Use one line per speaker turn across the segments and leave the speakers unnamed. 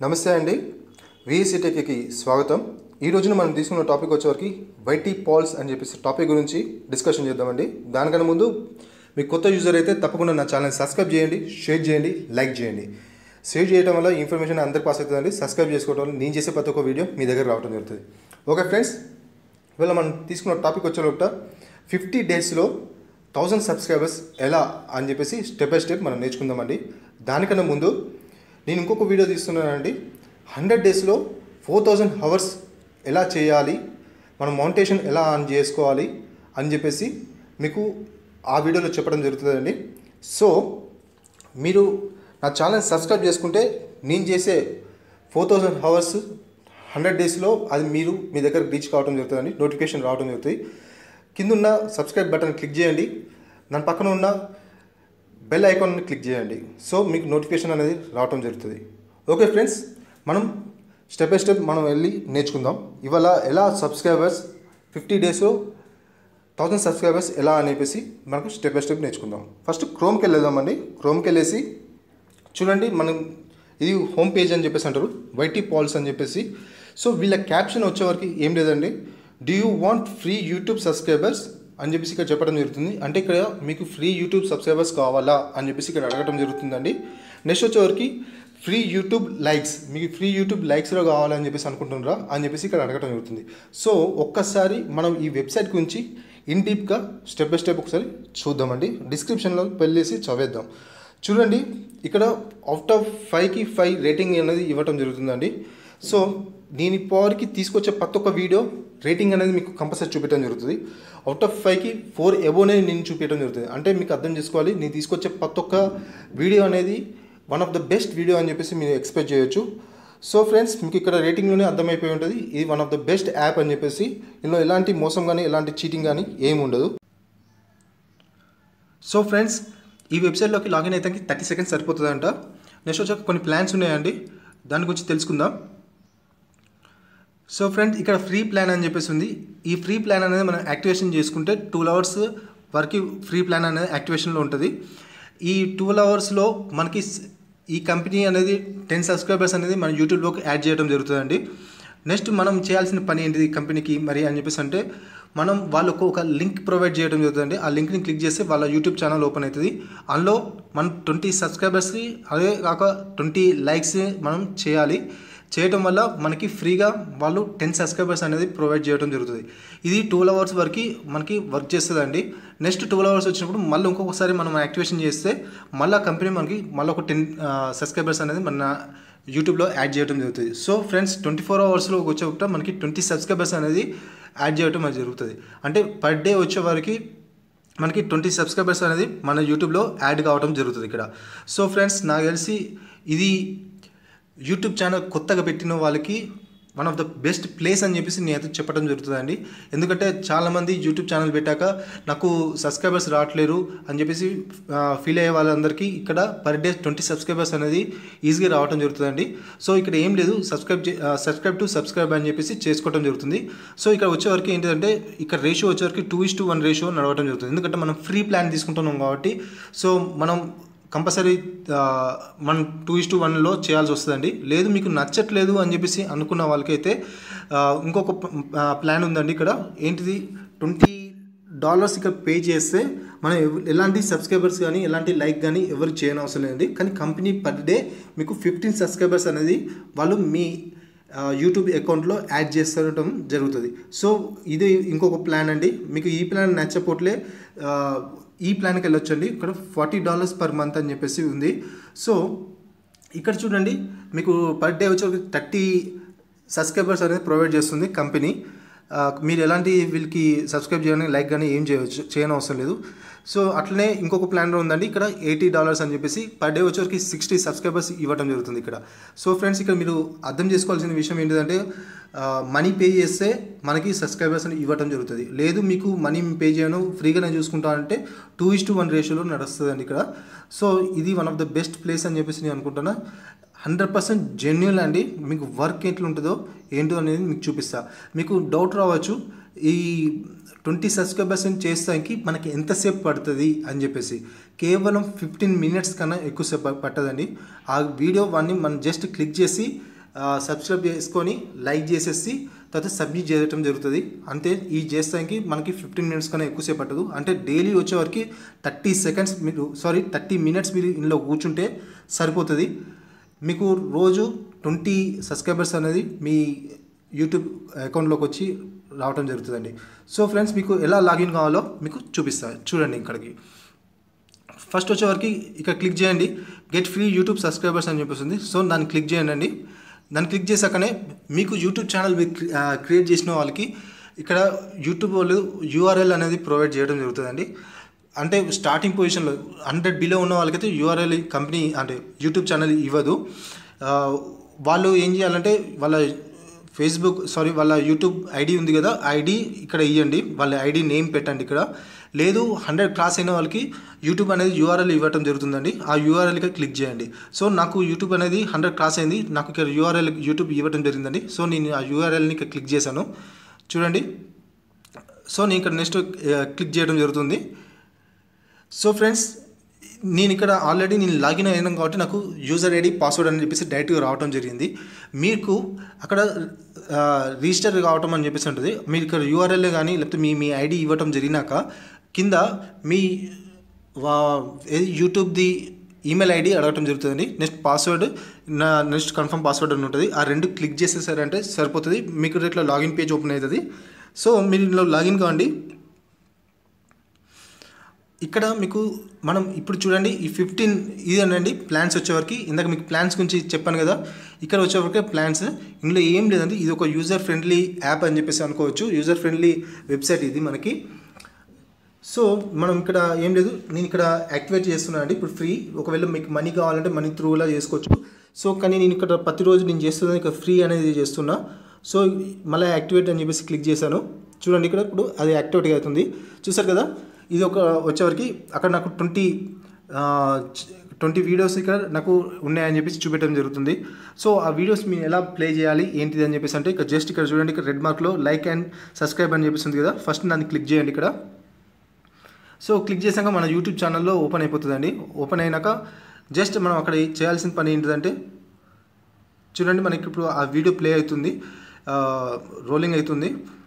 నమస్తే అండి విఎస్సి టెక్కి స్వాగతం ఈ రోజున మనం తీసుకున్న టాపిక్ వచ్చేవరకు వైటీ పాల్స్ అని చెప్పేసి టాపిక్ గురించి డిస్కషన్ చేద్దామండి దానికన్నా ముందు మీకు కొత్త యూజర్ అయితే తప్పకుండా నా ఛానల్ సబ్స్క్రైబ్ చేయండి షేర్ చేయండి లైక్ చేయండి షేర్ చేయడం వల్ల ఇన్ఫర్మేషన్ అందరికి పాస్ అవుతుందండి సబ్స్క్రైబ్ చేసుకోవడం వల్ల నేను చేసే ప్రతి ఒక్క వీడియో మీ దగ్గర రావడం జరుగుతుంది ఓకే ఫ్రెండ్స్ ఇవాళ మనం తీసుకున్న టాపిక్ వచ్చే లోపల ఫిఫ్టీ డేస్లో థౌజండ్ సబ్స్క్రైబర్స్ ఎలా అని చెప్పేసి స్టెప్ బై స్టెప్ మనం నేర్చుకుందామండి దానికన్నా ముందు నేను ఇంకొక వీడియో తీస్తున్నానండి హండ్రెడ్ డేస్లో ఫోర్ థౌజండ్ అవర్స్ ఎలా చేయాలి మనం మౌంటేషన్ ఎలా ఆన్ చేసుకోవాలి అని చెప్పేసి మీకు ఆ వీడియోలో చెప్పడం జరుగుతుందండి సో మీరు నా ఛానల్ సబ్స్క్రైబ్ చేసుకుంటే నేను చేసే ఫోర్ థౌజండ్ అవర్స్ హండ్రెడ్ డేస్లో అది మీరు మీ దగ్గర రీచ్ కావడం జరుగుతుందండి నోటిఫికేషన్ రావడం జరుగుతుంది కింద ఉన్న సబ్స్క్రైబ్ బటన్ క్లిక్ చేయండి దాని పక్కన ఉన్న బెల్ ఐకాన్ని క్లిక్ చేయండి సో మీకు నోటిఫికేషన్ అనేది రావడం జరుగుతుంది ఓకే ఫ్రెండ్స్ మనం స్టెప్ బై స్టెప్ మనం వెళ్ళి నేర్చుకుందాం ఇవాళ ఎలా సబ్స్క్రైబర్స్ ఫిఫ్టీ డేస్లో థౌజండ్ సబ్స్క్రైబర్స్ ఎలా అని చెప్పేసి మనకు స్టెప్ బై స్టెప్ నేర్చుకుందాం ఫస్ట్ క్రోమ్కి వెళ్ళేద్దామండి క్రోమ్కి వెళ్ళేసి చూడండి మనం ఇది హోమ్ పేజ్ అని చెప్పేసి అంటారు వైటీ పాల్స్ అని చెప్పేసి సో వీళ్ళ క్యాప్షన్ వచ్చేవరకు ఏం లేదండి do you want free YouTube subscribers అని చెప్పేసి ఇక్కడ చెప్పడం జరుగుతుంది అంటే ఇక్కడ మీకు ఫ్రీ యూట్యూబ్ సబ్స్క్రైబర్స్ కావాలా అని చెప్పేసి ఇక్కడ అడగడం జరుగుతుందండి నెక్స్ట్ వచ్చేవరకు ఫ్రీ యూట్యూబ్ లైక్స్ మీకు ఫ్రీ యూట్యూబ్ లైక్స్లో కావాలని చెప్పేసి అనుకుంటున్నారా అని చెప్పేసి ఇక్కడ అడగడం జరుగుతుంది సో ఒక్కసారి మనం ఈ వెబ్సైట్ గురించి ఇన్ డీప్గా స్టెప్ బై స్టెప్ ఒకసారి చూద్దామండి డిస్క్రిప్షన్లో వెళ్ళేసి చదివేద్దాం చూడండి ఇక్కడ అవుట్ ఆఫ్ ఫైవ్కి ఫైవ్ రేటింగ్ అనేది ఇవ్వటం జరుగుతుందండి సో నేను ఇప్పటివరకు తీసుకొచ్చే ప్రతి ఒక్క వీడియో రేటింగ్ అనేది మీకు కంపల్సరీ చూపించడం జరుగుతుంది అవుట్ ఆఫ్ ఫైవ్కి ఫోర్ ఎబోనే నేను చూపించడం జరుగుతుంది అంటే మీకు అర్థం చేసుకోవాలి నేను తీసుకొచ్చే ప్రతి ఒక్క వీడియో అనేది one of the best video అని చెప్పేసి మీరు ఎక్స్పెక్ట్ చేయొచ్చు సో ఫ్రెండ్స్ మీకు ఇక్కడ రేటింగ్లోనే అర్థమైపోయి ఉంటుంది ఇది one of the best app అని చెప్పేసి ఇందులో ఎలాంటి మోసం కానీ ఎలాంటి చీటింగ్ కానీ ఏమి ఉండదు సో ఫ్రెండ్స్ ఈ వెబ్సైట్లోకి లాగిన్ అయితే థర్టీ సెకండ్స్ సరిపోతుందంట నెక్స్ట్ వచ్చాక కొన్ని ప్లాన్స్ ఉన్నాయండి దాని గురించి తెలుసుకుందాం సో ఫ్రెండ్స్ ఇక్కడ ఫ్రీ ప్లాన్ అని చెప్పేసి ఉంది ఈ ఫ్రీ ప్లాన్ అనేది మనం యాక్టివేషన్ చేసుకుంటే టూ అవర్స్ వరకు ఫ్రీ ప్లాన్ అనేది యాక్టివేషన్లో ఉంటుంది ఈ ట్వెల్వ్ అవర్స్లో మనకి ఈ కంపెనీ అనేది టెన్ సబ్స్క్రైబర్స్ అనేది మన యూట్యూబ్లోకి యాడ్ చేయడం జరుగుతుందండి నెక్స్ట్ మనం చేయాల్సిన పని ఏంటిది కంపెనీకి మరి అని చెప్పేసి అంటే మనం వాళ్ళకు ఒక లింక్ ప్రొవైడ్ చేయడం జరుగుతుందండి ఆ లింక్ని క్లిక్ చేస్తే వాళ్ళ యూట్యూబ్ ఛానల్ ఓపెన్ అవుతుంది అందులో మనం ట్వంటీ సబ్స్క్రైబర్స్కి అదే కాక ట్వంటీ లైక్స్ మనం చేయాలి చేయటం వల్ల మనకి ఫ్రీగా వాళ్ళు టెన్ సబ్స్క్రైబర్స్ అనేది ప్రొవైడ్ చేయడం జరుగుతుంది ఇది ట్వెల్వ్ అవర్స్ వరకు మనకి వర్క్ చేస్తుందండి నెక్స్ట్ ట్వెల్వ్ అవర్స్ వచ్చినప్పుడు మళ్ళీ ఇంకొకసారి మనం యాక్టివేషన్ చేస్తే మళ్ళీ కంపెనీ మనకి మళ్ళీ ఒక టెన్ సబ్స్క్రైబర్స్ అనేది మన యూట్యూబ్లో యాడ్ చేయడం జరుగుతుంది సో ఫ్రెండ్స్ ట్వంటీ ఫోర్ అవర్స్లో వచ్చేట మనకి ట్వంటీ సబ్స్క్రైబర్స్ అనేది యాడ్ చేయడం అది జరుగుతుంది అంటే పర్ డే వచ్చే వరకు మనకి ట్వంటీ సబ్స్క్రైబర్స్ అనేది మన యూట్యూబ్లో యాడ్ కావడం జరుగుతుంది ఇక్కడ సో ఫ్రెండ్స్ నాకు తెలిసి ఇది యూట్యూబ్ ఛానల్ కొత్తగా పెట్టిన వాళ్ళకి one of the best place అని చెప్పేసి నేనైతే చెప్పడం జరుగుతుందండి ఎందుకంటే చాలామంది యూట్యూబ్ ఛానల్ పెట్టాక నాకు సబ్స్క్రైబర్స్ రావట్లేరు అని చెప్పేసి ఫీల్ అయ్యే వాళ్ళందరికీ ఇక్కడ పర్ డే ట్వంటీ సబ్స్క్రైబర్స్ అనేది ఈజీగా రావడం జరుగుతుందండి సో ఇక్కడ ఏం లేదు సబ్స్క్రైబ్ సబ్స్క్రైబ్ టు సబ్స్క్రైబ్ అని చెప్పేసి చేసుకోవడం జరుగుతుంది సో ఇక్కడ వచ్చేవరకు ఏంటంటే ఇక్కడ రేషియో వచ్చేవరకు two is to one ratio నడవడం జరుగుతుంది ఎందుకంటే మనం ఫ్రీ ప్లాన్ తీసుకుంటున్నాం కాబట్టి సో మనం కంపల్సరీ మనం టూ ఇస్ టూ వన్లో చేయాల్సి వస్తుందండి లేదు మీకు నచ్చట్లేదు అని చెప్పేసి అనుకున్న వాళ్ళకైతే ఇంకొక ప్లాన్ ఉందండి ఇక్కడ ఏంటిది ట్వంటీ డాలర్స్ ఇక్కడ పే చేస్తే మనం ఎలాంటి సబ్స్క్రైబర్స్ కానీ ఎలాంటి లైక్ కానీ ఎవరు చేయనవసరం లేదండి కానీ కంపెనీ పర్ డే మీకు ఫిఫ్టీన్ సబ్స్క్రైబర్స్ అనేది వాళ్ళు మీ యూట్యూబ్ అకౌంట్లో యాడ్ చేస్తడం జరుగుతుంది సో ఇది ఇంకొక ప్లాన్ అండి మీకు ఈ ప్లాన్ నచ్చపోట్లే ఈ ప్లాన్కి వెళ్ళొచ్చండి ఇక్కడ ఫార్టీ డాలర్స్ పర్ మంత్ అని చెప్పేసి ఉంది సో ఇక్కడ చూడండి మీకు పర్ డే వచ్చి థర్టీ సబ్స్క్రైబర్స్ అనేది ప్రొవైడ్ చేస్తుంది కంపెనీ మీరు ఎలాంటి వీళ్ళకి సబ్స్క్రైబ్ చేయని లైక్ కానీ ఏం చేయవచ్చు చేయని అవసరం లేదు సో అట్లనే ఇంకొక ప్లాన్ ఉందండి ఇక్కడ ఎయిటీ డాలర్స్ అని చెప్పేసి పర్ డే వచ్చేసరికి సిక్స్టీ సబ్స్క్రైబర్స్ ఇవ్వడం జరుగుతుంది ఇక్కడ సో ఫ్రెండ్స్ ఇక్కడ మీరు అర్థం చేసుకోవాల్సిన విషయం ఏంటిదంటే మనీ పే చేస్తే మనకి సబ్స్క్రైబర్స్ అని ఇవ్వడం జరుగుతుంది లేదు మీకు మనీ పే చేయను ఫ్రీగానే చూసుకుంటా అంటే టూ ఇస్ టు వన్ రేషియోలో నడుస్తుందండి ఇక్కడ సో ఇది one of the best place అని చెప్పేసి నేను అనుకుంటున్నా హండ్రెడ్ పర్సెంట్ జెన్యున్ అండి మీకు వర్క్ ఎట్లా ఉంటుందో ఏంటో అనేది మీకు చూపిస్తా మీకు డౌట్ రావచ్చు ఈ ట్వంటీ సబ్స్క్రైబర్స్ చేస్తానికి మనకి ఎంతసేపు పడుతుంది అని చెప్పేసి కేవలం ఫిఫ్టీన్ మినిట్స్ కన్నా ఎక్కువసేపు పట్టదండి ఆ వీడియో వాన్ని మనం జస్ట్ క్లిక్ చేసి సబ్స్క్రైబ్ చేసుకొని లైక్ చేసేసి తర్వాత సబ్మిట్ చేయడం జరుగుతుంది అంతే ఈ చేస్తానికి మనకి ఫిఫ్టీన్ మినిట్స్ కన్నా ఎక్కువసేపు పట్టదు అంటే డైలీ వచ్చేవరకు థర్టీ సెకండ్స్ మీరు సారీ థర్టీ మినిట్స్ మీరు ఇందులో కూర్చుంటే సరిపోతుంది మీకు రోజు ట్వంటీ సబ్స్క్రైబర్స్ అనేది మీ యూట్యూబ్ అకౌంట్లోకి వచ్చి రావడం జరుగుతుందండి సో ఫ్రెండ్స్ మీకు ఎలా లాగిన్ కావాలో మీకు చూపిస్తాను చూడండి ఇక్కడికి ఫస్ట్ వచ్చేవరకు ఇక్కడ క్లిక్ చేయండి గెట్ ఫ్రీ యూట్యూబ్ సబ్స్క్రైబర్స్ అని చెప్పేసి సో దాన్ని క్లిక్ చేయండి అండి దాన్ని క్లిక్ చేశాకనే మీకు యూట్యూబ్ ఛానల్ మీరు క్రియేట్ చేసిన వాళ్ళకి ఇక్కడ యూట్యూబ్ వాళ్ళు యూఆర్ఎల్ అనేది ప్రొవైడ్ చేయడం జరుగుతుందండి అంటే స్టార్టింగ్ పొజిషన్లో హండ్రెడ్ బిలో ఉన్న వాళ్ళకైతే యూఆర్ఎల్ కంపెనీ అంటే యూట్యూబ్ ఛానల్ ఇవ్వదు ఆ, వాళ్ళు ఏం చేయాలంటే వాళ్ళ ఫేస్బుక్ సారీ వాళ్ళ యూట్యూబ్ ఐడి ఉంది కదా ఐడి ఇక్కడ ఇవ్వండి వాళ్ళ ఐడి నేమ్ పెట్టండి ఇక్కడ లేదు హండ్రెడ్ క్రాస్ అయిన వాళ్ళకి యూట్యూబ్ అనేది యూఆర్ఎల్ ఇవ్వటం జరుగుతుందండి ఆ యూఆర్ఎల్కి క్లిక్ చేయండి సో నాకు యూట్యూబ్ అనేది హండ్రెడ్ క్రాస్ అయింది నాకు ఇక్కడ యూఆర్ఎల్ యూట్యూబ్ ఇవ్వటం జరిగిందండి సో నేను ఆ యూఆర్ఎల్ని ఇక్కడ క్లిక్ చేశాను చూడండి సో నేను ఇక్కడ నెక్స్ట్ క్లిక్ చేయడం జరుగుతుంది సో ఫ్రెండ్స్ నేను ఇక్కడ ఆల్రెడీ నేను లాగిన్ అయినాను కాబట్టి నాకు యూజర్ ఐడి పాస్వర్డ్ అని చెప్పేసి డైరెక్ట్గా రావడం జరిగింది మీకు అక్కడ రిజిస్టర్ కావటం అని చెప్పేసి ఉంటుంది మీరు ఇక్కడ యూఆర్ఎల్ కానీ లేకపోతే మీ మీ ఐడి ఇవ్వటం జరిగినాక కింద మీ వా- ఏది యూట్యూబ్ది ఈమెయిల్ ఐడి అడగటం జరుగుతుందండి నెక్స్ట్ పాస్వర్డ్ నా నెక్స్ట్ కన్ఫర్మ్ పాస్వర్డ్ అని ఉంటుంది ఆ రెండు క్లిక్ చేసేసారంటే సరిపోతుంది మీకు ఇట్లా లాగిన్ పేజ్ ఓపెన్ అవుతుంది సో మీరు ఇందులో లాగిన్ కావండి ఇక్కడ మీకు మనం ఇప్పుడు చూడండి ఈ ఫిఫ్టీన్ ఇదేనండి ప్లాన్స్ వచ్చేవరకు ఇందాక మీకు ప్లాన్స్ గురించి చెప్పాను కదా ఇక్కడ వచ్చేవరకే ప్లాన్స్ ఇందులో ఏం లేదండి ఇది ఒక యూజర్ ఫ్రెండ్లీ యాప్ అని చెప్పేసి అనుకోవచ్చు యూజర్ ఫ్రెండ్లీ వెబ్సైట్ ఇది మనకి సో మనం ఇక్కడ ఏం లేదు నేను ఇక్కడ యాక్టివేట్ చేస్తున్నాను అండి ఇప్పుడు ఫ్రీ ఒకవేళ మీకు మనీ కావాలంటే మనీ త్రూలా చేసుకోవచ్చు సో కానీ నేను ఇక్కడ ప్రతిరోజు నేను చేస్తున్నాను ఇక్కడ ఫ్రీ అనేది చేస్తున్నా సో మళ్ళీ యాక్టివేట్ అని చెప్పేసి క్లిక్ చేశాను చూడండి ఇక్కడ ఇప్పుడు అది యాక్టివేట్ అవుతుంది చూసారు కదా ఇది ఒక వచ్చేవరకు అక్కడ నాకు ట్వంటీ ట్వంటీ వీడియోస్ ఇక్కడ నాకు ఉన్నాయని చెప్పేసి చూపెట్టడం జరుగుతుంది సో ఆ వీడియోస్ మీరు ఎలా ప్లే చేయాలి ఏంటిది అని చెప్పేసి అంటే ఇక్కడ జస్ట్ ఇక్కడ చూడండి ఇక్కడ రెడ్ మార్క్లో లైక్ అండ్ సబ్స్క్రైబ్ అని చెప్పేసి ఉంది కదా ఫస్ట్ దాన్ని క్లిక్ చేయండి ఇక్కడ సో క్లిక్ చేశాక మన యూట్యూబ్ ఛానల్లో ఓపెన్ అయిపోతుందండి ఓపెన్ అయినాక జస్ట్ మనం అక్కడ చేయాల్సిన పని ఏంటిదంటే చూడండి మనకి ఇప్పుడు ఆ వీడియో ప్లే అవుతుంది రోలింగ్ అవుతుంది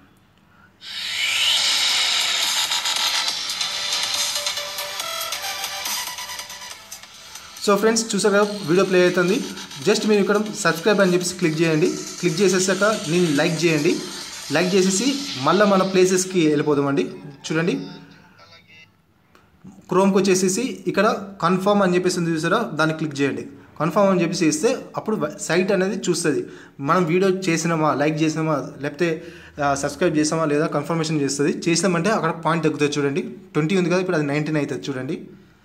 సో ఫ్రెండ్స్ చూసారు కదా వీడియో ప్లే అవుతుంది జస్ట్ మీరు ఇక్కడ సబ్స్క్రైబ్ అని చెప్పేసి క్లిక్ చేయండి క్లిక్ చేసేసాక నేను లైక్ చేయండి లైక్ చేసేసి మళ్ళీ మన ప్లేసెస్కి వెళ్ళిపోదామండి చూడండి క్రోమ్కి వచ్చేసేసి ఇక్కడ కన్ఫర్మ్ అని చెప్పేసి ఉంది చూసారా దాన్ని క్లిక్ చేయండి కన్ఫర్మ్ అని చెప్పేసి ఇస్తే అప్పుడు సైట్ అనేది చూస్తుంది మనం వీడియో చేసినామా లైక్ చేసినామా లేకపోతే సబ్స్క్రైబ్ చేసామా లేదా కన్ఫర్మేషన్ చేస్తుంది చేసినామంటే అక్కడ పాయింట్ తగ్గుతుంది చూడండి ట్వంటీ ఉంది కదా ఇప్పుడు అది నైన్టీన్ అవుతుంది చూడండి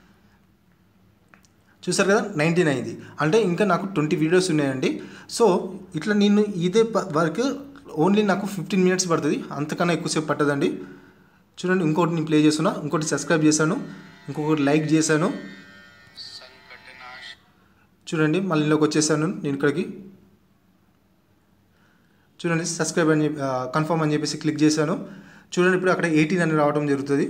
చూసారు కదా నైన్టీన్ అయింది అంటే ఇంకా నాకు ట్వంటీ వీడియోస్ ఉన్నాయండి సో ఇట్లా నేను ఇదే వర్క్ ఓన్లీ నాకు ఫిఫ్టీన్ మినిట్స్ పడుతుంది అంతకన్నా ఎక్కువసేపు పట్టదండి చూడండి ఇంకోటి నేను ప్లే చేస్తున్నా ఇంకోటి సబ్స్క్రైబ్ చేశాను ఇంకొకటి లైక్ చేశాను చూడండి మళ్ళీ ఇంట్లోకి వచ్చేసాను నేను ఇక్కడికి చూడండి సబ్స్క్రైబ్ అని చెప్పి కన్ఫర్మ్ అని చెప్పేసి క్లిక్ చేశాను చూడండి ఇప్పుడు అక్కడ ఎయిటీన్ అని రావడం జరుగుతుంది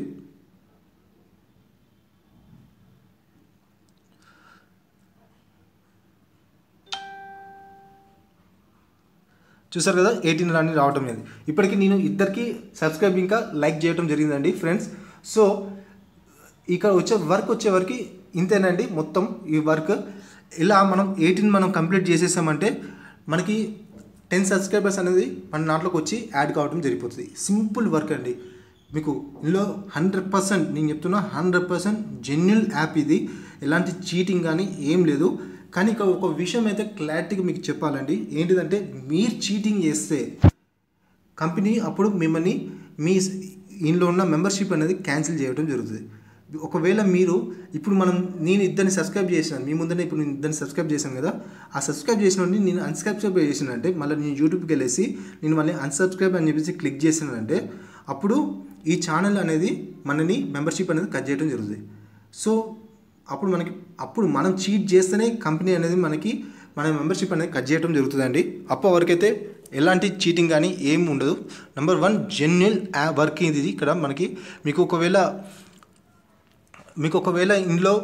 చూసారు కదా ఎయిటీన్ అని రావటం లేదు ఇప్పటికి నేను ఇద్దరికి సబ్స్క్రైబ్ ఇంకా లైక్ చేయడం జరిగిందండి ఫ్రెండ్స్ సో ఇక్కడ వచ్చే వర్క్ వచ్చే వరకు ఇంతేనండి మొత్తం ఈ వర్క్ ఇలా మనం ఎయిటీన్ మనం కంప్లీట్ చేసేసామంటే మనకి టెన్ సబ్స్క్రైబర్స్ అనేది మన దాంట్లోకి వచ్చి యాడ్ కావడం జరిగిపోతుంది సింపుల్ వర్క్ అండి మీకు ఇందులో హండ్రెడ్ పర్సెంట్ నేను చెప్తున్నా హండ్రెడ్ పర్సెంట్ జెన్యున్ యాప్ ఇది ఎలాంటి చీటింగ్ కానీ ఏం లేదు కానీ ఇక్కడ ఒక విషయం అయితే క్లారిటీగా మీకు చెప్పాలండి ఏంటిదంటే మీరు చీటింగ్ చేస్తే కంపెనీ అప్పుడు మిమ్మల్ని మీ ఇంట్లో ఉన్న మెంబర్షిప్ అనేది క్యాన్సిల్ చేయడం జరుగుతుంది ఒకవేళ మీరు ఇప్పుడు మనం నేను ఇద్దరిని సబ్స్క్రైబ్ చేసినాను మీ ముందర ఇప్పుడు నేను ఇద్దరిని సబ్స్క్రైబ్ చేశాను కదా ఆ సబ్స్క్రైబ్ చేసిన వాడిని నేను అన్సబ్స్క్రైబ్ చేసినంటే మళ్ళీ నేను యూట్యూబ్కి వెళ్ళేసి నేను మళ్ళీ అన్సబ్స్క్రైబ్ అని చెప్పేసి క్లిక్ చేసినానంటే అప్పుడు ఈ ఛానల్ అనేది మనని మెంబర్షిప్ అనేది కట్ చేయడం జరుగుతుంది సో అప్పుడు మనకి అప్పుడు మనం చీట్ చేస్తేనే కంపెనీ అనేది మనకి మన మెంబర్షిప్ అనేది కట్ చేయడం జరుగుతుందండి అప్పటి వరకైతే ఎలాంటి చీటింగ్ కానీ ఏం ఉండదు నెంబర్ వన్ జెన్యున్ వర్క్ ఇది ఇక్కడ మనకి మీకు ఒకవేళ మీకు ఒకవేళ ఇందులో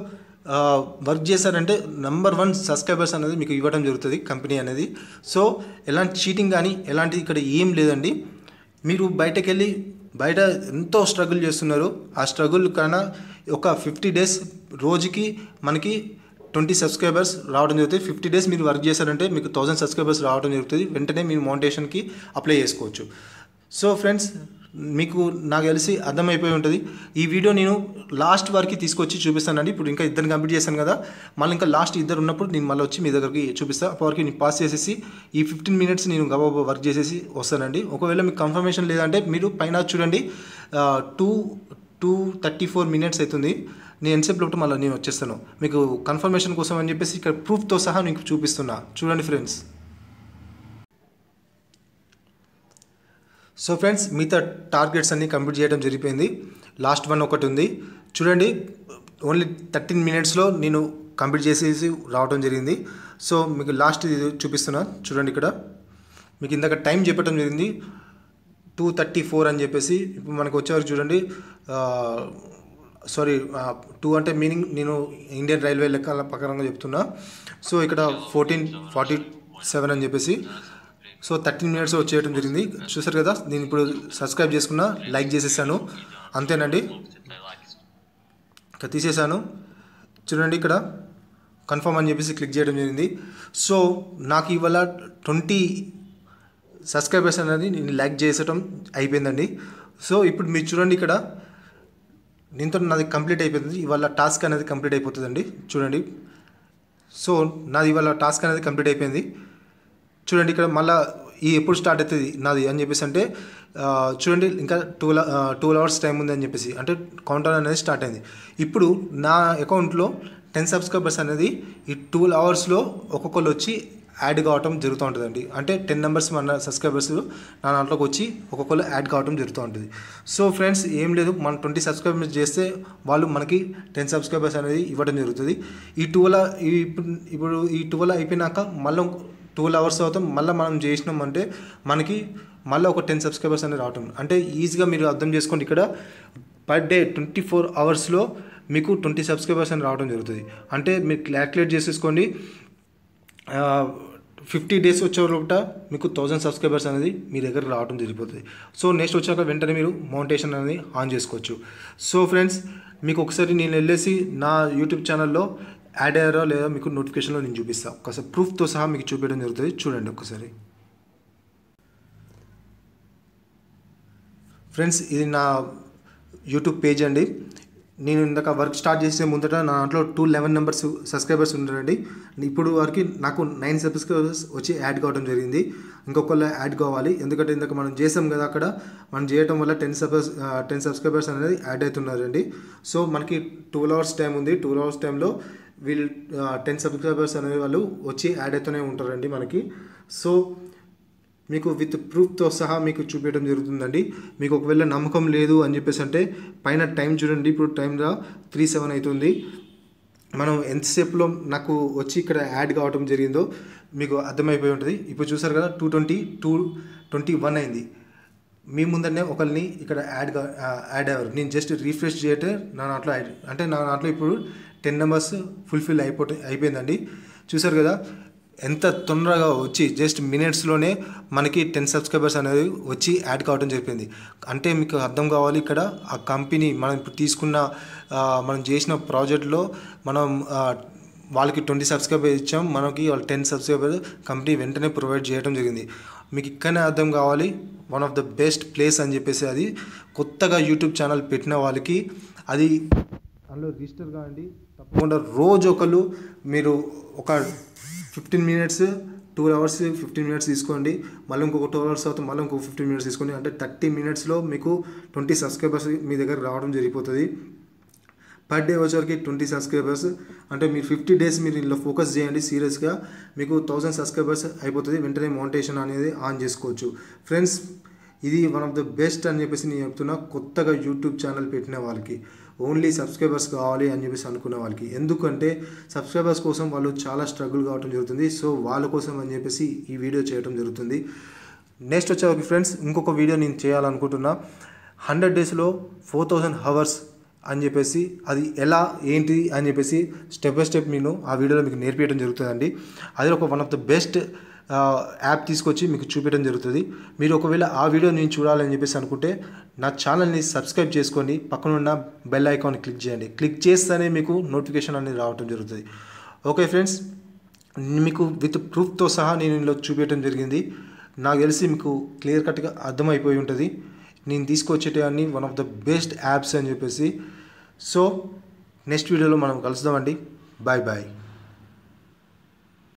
వర్క్ చేశారంటే నెంబర్ వన్ సబ్స్క్రైబర్స్ అనేది మీకు ఇవ్వడం జరుగుతుంది కంపెనీ అనేది సో ఎలాంటి చీటింగ్ కానీ ఎలాంటి ఇక్కడ ఏం లేదండి మీరు బయటకు వెళ్ళి బయట ఎంతో స్ట్రగుల్ చేస్తున్నారు ఆ స్ట్రగుల్ కన్నా ఒక ఫిఫ్టీ డేస్ రోజుకి మనకి ట్వంటీ సబ్స్క్రైబర్స్ రావడం జరుగుతుంది ఫిఫ్టీ డేస్ మీరు వర్క్ చేశారంటే మీకు థౌసండ్ సబ్స్క్రైబర్స్ రావడం జరుగుతుంది వెంటనే మీరు మౌంటేషన్కి అప్లై చేసుకోవచ్చు సో ఫ్రెండ్స్ మీకు నాకు తెలిసి అర్థమైపోయి ఉంటుంది ఈ వీడియో నేను లాస్ట్ వరకు తీసుకొచ్చి చూపిస్తానండి ఇప్పుడు ఇంకా ఇద్దరు కంప్లీట్ చేశాను కదా మళ్ళీ ఇంకా లాస్ట్ ఇద్దరు ఉన్నప్పుడు నేను మళ్ళీ వచ్చి మీ దగ్గరికి చూపిస్తాను అప్పటివరకు నేను పాస్ చేసేసి ఈ ఫిఫ్టీన్ మినిట్స్ నేను గబాబా వర్క్ చేసేసి వస్తానండి ఒకవేళ మీకు కన్ఫర్మేషన్ లేదంటే మీరు పైన చూడండి two two thirty four minutes అవుతుంది నేను ఎంతసేపు లోపల మళ్ళీ నేను వచ్చేస్తాను మీకు కన్ఫర్మేషన్ కోసం అని చెప్పేసి ఇక్కడ ప్రూఫ్తో సహా మీకు చూపిస్తున్నా చూడండి ఫ్రెండ్స్ సో ఫ్రెండ్స్ మిగతా టార్గెట్స్ అన్నీ కంప్లీట్ చేయడం జరిగిపోయింది లాస్ట్ వన్ ఒకటి ఉంది చూడండి ఓన్లీ థర్టీన్ మినిట్స్లో నేను కంప్లీట్ చేసేసి రావడం జరిగింది సో మీకు లాస్ట్ ఇది చూపిస్తున్నా చూడండి ఇక్కడ మీకు ఇందాక టైం చెప్పడం జరిగింది టూ థర్టీ ఫోర్ అని చెప్పేసి ఇప్పుడు మనకు వచ్చేవరకు చూడండి సారీ టూ అంటే మీనింగ్ నేను ఇండియన్ రైల్వే లెక్క ప్రకారంగా చెప్తున్నా సో ఇక్కడ ఫోర్టీన్ ఫార్టీ సెవెన్ అని చెప్పేసి సో థర్టీన్ మినిట్స్ వచ్చేయడం జరిగింది చూసారు కదా నేను ఇప్పుడు సబ్స్క్రైబ్ చేసుకున్నా లైక్ చేసేసాను అంతేనండి ఇక్కడ తీసేసాను చూడండి ఇక్కడ కన్ఫర్మ్ అని చెప్పేసి క్లిక్ చేయడం జరిగింది సో నాకు ఇవాళ ట్వంటీ సబ్స్క్రైబర్స్ అనేది నేను లైక్ చేసడం అయిపోయిందండి సో ఇప్పుడు మీరు చూడండి ఇక్కడ దీంతో నాది కంప్లీట్ అయిపోతుంది ఇవాళ టాస్క్ అనేది కంప్లీట్ అయిపోతుందండి చూడండి సో నాది ఇవాళ టాస్క్ అనేది కంప్లీట్ అయిపోయింది చూడండి ఇక్కడ మళ్ళీ ఈ ఎప్పుడు స్టార్ట్ అవుతుంది నాది అని చెప్పేసి అంటే చూడండి ఇంకా టూ టూ అవర్స్ టైం ఉంది అని చెప్పేసి అంటే కౌంటర్ అనేది స్టార్ట్ అయింది ఇప్పుడు నా అకౌంట్లో టెన్ సబ్స్క్రైబర్స్ అనేది ఈ టూ అవర్స్లో ఒక్కొక్కరు వచ్చి యాడ్ కావటం జరుగుతూ ఉంటుందండి అంటే టెన్ నెంబర్స్ మన సబ్స్క్రైబర్స్ నా దాంట్లోకి వచ్చి ఒక్కొక్కరు యాడ్ కావడం జరుగుతూ ఉంటుంది సో ఫ్రెండ్స్ ఏం లేదు మనం ట్వంటీ సబ్స్క్రైబర్స్ చేస్తే వాళ్ళు మనకి టెన్ సబ్స్క్రైబర్స్ అనేది ఇవ్వడం జరుగుతుంది ఈ టూవల్ ఇప్పుడు ఈ టూవల్ అయిపోయినాక మళ్ళీ ట్వెల్వ్ అవర్స్ అవుతాం మళ్ళీ మనం చేసినాం అంటే మనకి మళ్ళీ ఒక టెన్ సబ్స్క్రైబర్స్ అనేది రావటం అంటే ఈజీగా మీరు అర్థం చేసుకోండి ఇక్కడ పర్ డే ట్వంటీ ఫోర్ అవర్స్లో మీకు ట్వంటీ సబ్స్క్రైబర్స్ అని రావడం జరుగుతుంది అంటే మీరు క్యాల్కులేట్ చేసేసుకోండి ఫిఫ్టీ డేస్ వచ్చే లోపల మీకు థౌజండ్ సబ్స్క్రైబర్స్ అనేది మీ దగ్గర రావడం జరిగిపోతుంది సో నెక్స్ట్ వచ్చాక వెంటనే మీరు మౌంటేషన్ అనేది ఆన్ చేసుకోవచ్చు సో ఫ్రెండ్స్ మీకు ఒకసారి నేను వెళ్ళేసి నా యూట్యూబ్ ఛానల్లో యాడ్ అయ్యారో లేదా మీకు నోటిఫికేషన్లో నేను చూపిస్తాను ఒకసారి ప్రూఫ్తో సహా మీకు చూపించడం జరుగుతుంది చూడండి ఒకసారి ఫ్రెండ్స్ ఇది నా యూట్యూబ్ పేజ్ అండి నేను ఇందాక వర్క్ స్టార్ట్ చేసే ముందట నా దాంట్లో టూ లెవెన్ నెంబర్స్ సబ్స్క్రైబర్స్ ఉన్నారండి ఇప్పుడు వరకు నాకు నైన్ సబ్స్క్రైబర్స్ వచ్చి యాడ్ కావడం జరిగింది ఇంకొకళ్ళు యాడ్ కావాలి ఎందుకంటే ఇందాక మనం చేసాం కదా అక్కడ మనం చేయటం వల్ల టెన్ సబ్స్ టెన్ సబ్స్క్రైబర్స్ అనేది యాడ్ అవుతున్నారండి సో మనకి టూ అవర్స్ టైం ఉంది టూ అవర్స్ టైంలో వీళ్ళు టెన్ సబ్స్క్రైబర్స్ అనే వాళ్ళు వచ్చి యాడ్ అవుతూనే ఉంటారండి మనకి సో మీకు విత్ ప్రూఫ్తో సహా మీకు చూపించడం జరుగుతుందండి మీకు ఒకవేళ నమ్మకం లేదు అని చెప్పేసి అంటే పైన టైం చూడండి ఇప్పుడు టైంలో త్రీ సెవెన్ అవుతుంది మనం ఎంతసేపులో నాకు వచ్చి ఇక్కడ యాడ్ కావడం జరిగిందో మీకు అర్థమైపోయి ఉంటుంది ఇప్పుడు చూసారు కదా two twenty two twenty one అయింది మీ ముందరనే ఒకరిని ఇక్కడ యాడ్ యాడ్ అయ్యారు నేను జస్ట్ రీఫ్రెష్ చేయటే నా దాంట్లో యాడ్ అంటే నా దాంట్లో ఇప్పుడు టెన్ నెంబర్స్ ఫుల్ఫిల్ అయిపోతే అయిపోయిందండి చూసారు కదా ఎంత తొందరగా వచ్చి జస్ట్ మినిట్స్లోనే మనకి టెన్ సబ్స్క్రైబర్స్ అనేది వచ్చి యాడ్ కావడం జరిపింది అంటే మీకు అర్థం కావాలి ఇక్కడ ఆ కంపెనీ మనం ఇప్పుడు తీసుకున్న మనం చేసిన ప్రాజెక్ట్లో మనం వాళ్ళకి ట్వంటీ సబ్స్క్రైబర్ ఇచ్చాం మనకి వాళ్ళు టెన్ సబ్స్క్రైబర్ కంపెనీ వెంటనే ప్రొవైడ్ చేయడం జరిగింది మీకు ఇక్కడనే అర్థం కావాలి one of the best place అని చెప్పేసి అది కొత్తగా యూట్యూబ్ ఛానల్ పెట్టిన వాళ్ళకి అది అందులో రిజిస్టర్ కావండి తప్పకుండా రోజు ఒకరు మీరు ఒక fifteen minutes two hours fifteen minutes తీసుకోండి మళ్ళీ ఇంకొక టూ అవర్స్ అవుతుంది మళ్ళీ ఇంకొక ఫిఫ్టీన్ మినిట్స్ తీసుకోండి అంటే థర్టీ మినిట్స్లో మీకు ట్వంటీ సబ్స్క్రైబర్స్ మీ దగ్గర రావడం జరిగిపోతుంది పర్ డే వచ్చేసరికి ట్వంటీ సబ్స్క్రైబర్స్ అంటే మీరు ఫిఫ్టీ డేస్ మీరు ఇందులో ఫోకస్ చేయండి సీరియస్గా మీకు థౌసండ్ సబ్స్క్రైబర్స్ అయిపోతుంది వెంటనే మౌంటేషన్ అనేది ఆన్ చేసుకోవచ్చు ఫ్రెండ్స్ ఇది వన్ ఆఫ్ ద బెస్ట్ అని చెప్పేసి నేను చెప్తున్నా కొత్తగా యూట్యూబ్ ఛానల్ పెట్టిన వాళ్ళకి ఓన్లీ సబ్స్క్రైబర్స్ కావాలి అని చెప్పేసి అనుకున్న వాళ్ళకి ఎందుకంటే సబ్స్క్రైబర్స్ కోసం వాళ్ళు చాలా స్ట్రగుల్ కావడం జరుగుతుంది సో వాళ్ళ కోసం అని చెప్పేసి ఈ వీడియో చేయడం జరుగుతుంది నెక్స్ట్ వచ్చే ఫ్రెండ్స్ ఇంకొక వీడియో నేను చేయాలనుకుంటున్నా హండ్రెడ్ డేస్లో ఫోర్ థౌజండ్ హవర్స్ అని చెప్పేసి అది ఎలా ఏంటి అని చెప్పేసి స్టెప్ బై స్టెప్ నేను ఆ వీడియోలో మీకు నేర్పించడం జరుగుతుందండి అది ఒక one of the best app తీసుకొచ్చి మీకు చూపించడం జరుగుతుంది మీరు ఒకవేళ ఆ వీడియో నేను చూడాలని చెప్పేసి అనుకుంటే నా ఛానల్ని సబ్స్క్రైబ్ చేసుకొని పక్కన ఉన్న బెల్ ఐకాన్ క్లిక్ చేయండి క్లిక్ చేస్తేనే మీకు నోటిఫికేషన్ అనేది రావడం జరుగుతుంది ఓకే ఫ్రెండ్స్ మీకు విత్ ప్రూఫ్తో సహా నేను ఇందులో చూపించడం జరిగింది నాకు తెలిసి మీకు క్లియర్ కట్గా అర్థమైపోయి ఉంటుంది నేను తీసుకొచ్చేటవన్నీ one of the best apps అని చెప్పేసి సో నెక్స్ట్ వీడియోలో మనం కలుద్దామండి బాయ్ బాయ్